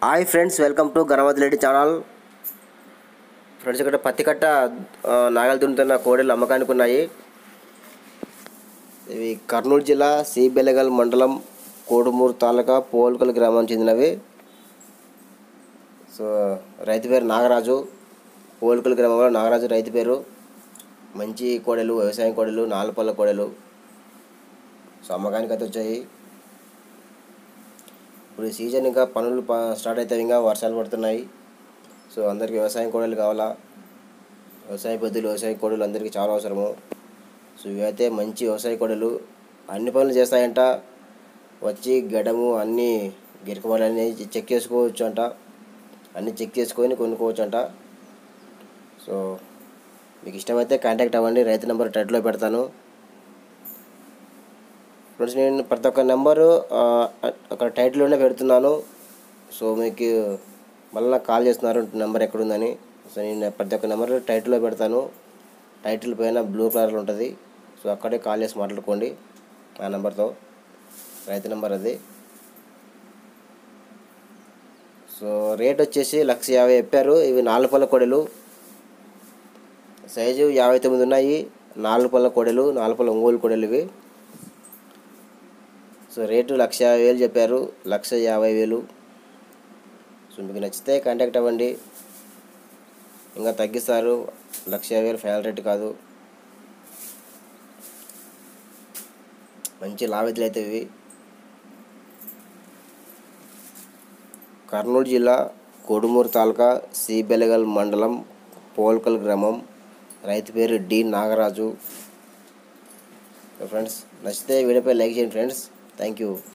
hi friends welcome to Ganapathi Reddy channel friends ఇక్కడ పత్తి కట్ట ఆ, నాగలు దున్నుతున్న కోడలు అమ్మకానికి ఉన్నాయి ఇవి కర్నూలు జిల్లా సి బెలగల్ మండలం కోడుమూరు తాలూకా పోల్కల్ గ్రామానికి చెందినవి సో రైతు పేరు నాగరాజు పోల్కల్ గ్రామంలో నాగరాజు రైతు పేరు మంచి కోడలు వ్యవసాయం కోడలు నాలుపల్ల కోడలు సో అమ్మకానికి అయితే వచ్చాయి ఇప్పుడు ఈ సీజన్ ఇంకా పనులు ప- స్టార్ట్ అవుతాయి ఇంకా వర్షాలు పడుతున్నాయి సో అందరికి వ్యవసాయం కోడలు కావాలా వ్యవసాయ పద్ధతులు వ్యవసాయ కోడలు అందరికీ చాలా అవసరము సో ఇవైతే మంచి వ్యవసాయ కోడలు అన్ని పనులు చేస్తాయంట వచ్చి గడము అన్నీ గిరకబడని చెక్ చేసుకోవచ్చు అంట అన్నీ చెక్ చేసుకొని కొనుక్కోవచ్చు అంట సో మీకు ఇష్టమైతే కాంటాక్ట్ అవ్వండి రైతు నెంబర్ టైట్లో పెడతాను ఫ్రెండ్స్ నేను ప్రతి ఒక్క నెంబరు ఆ, అక్కడ టైటిల్లోనే పెడుతున్నాను సో మీకు మళ్ళీ నాకు కాల్ చేస్తున్నారు నెంబర్ ఎక్కడుందని సో నేను ప్రతి ఒక్క నెంబర్ టైటిల్లో పెడతాను టైటిల్ పైన బ్లూ కలర్లో ఉంటుంది సో అక్కడే కాల్ చేసి మాట్లాడుకోండి ఆ నెంబర్తో రైతు నెంబర్ అది సో రేట్ వచ్చేసి లక్ష యాభై చెప్పారు ఇవి నాలుగు పళ్ళ కొడలు సైజు యాభై తొమ్మిది ఉన్నాయి నాలుగు పళ్ళ కొడలు నాలుగు పళ్ళ ఒంగోలు కొడలు ఇవి సో రేటు లక్ష యాభై వేలు చెప్పారు లక్ష యాభై వేలు సో మీకు నచ్చితే కాంటాక్ట్ అవ్వండి ఇంకా తగ్గిస్తారు లక్ష యాభై వేలు ఫైనల్ రేట్ కాదు మంచి లాభెత్తులు అయితే ఇవి కర్నూలు జిల్లా కొడుమూరు తాలూకా సి బెలగల్ మండలం పోల్కల్ గ్రామం రైతు పేరు డి నాగరాజు ఫ్రెండ్స్ నచ్చితే వీడియోపై లైక్ చేయండి ఫ్రెండ్స్ థ్యాంక్ యూ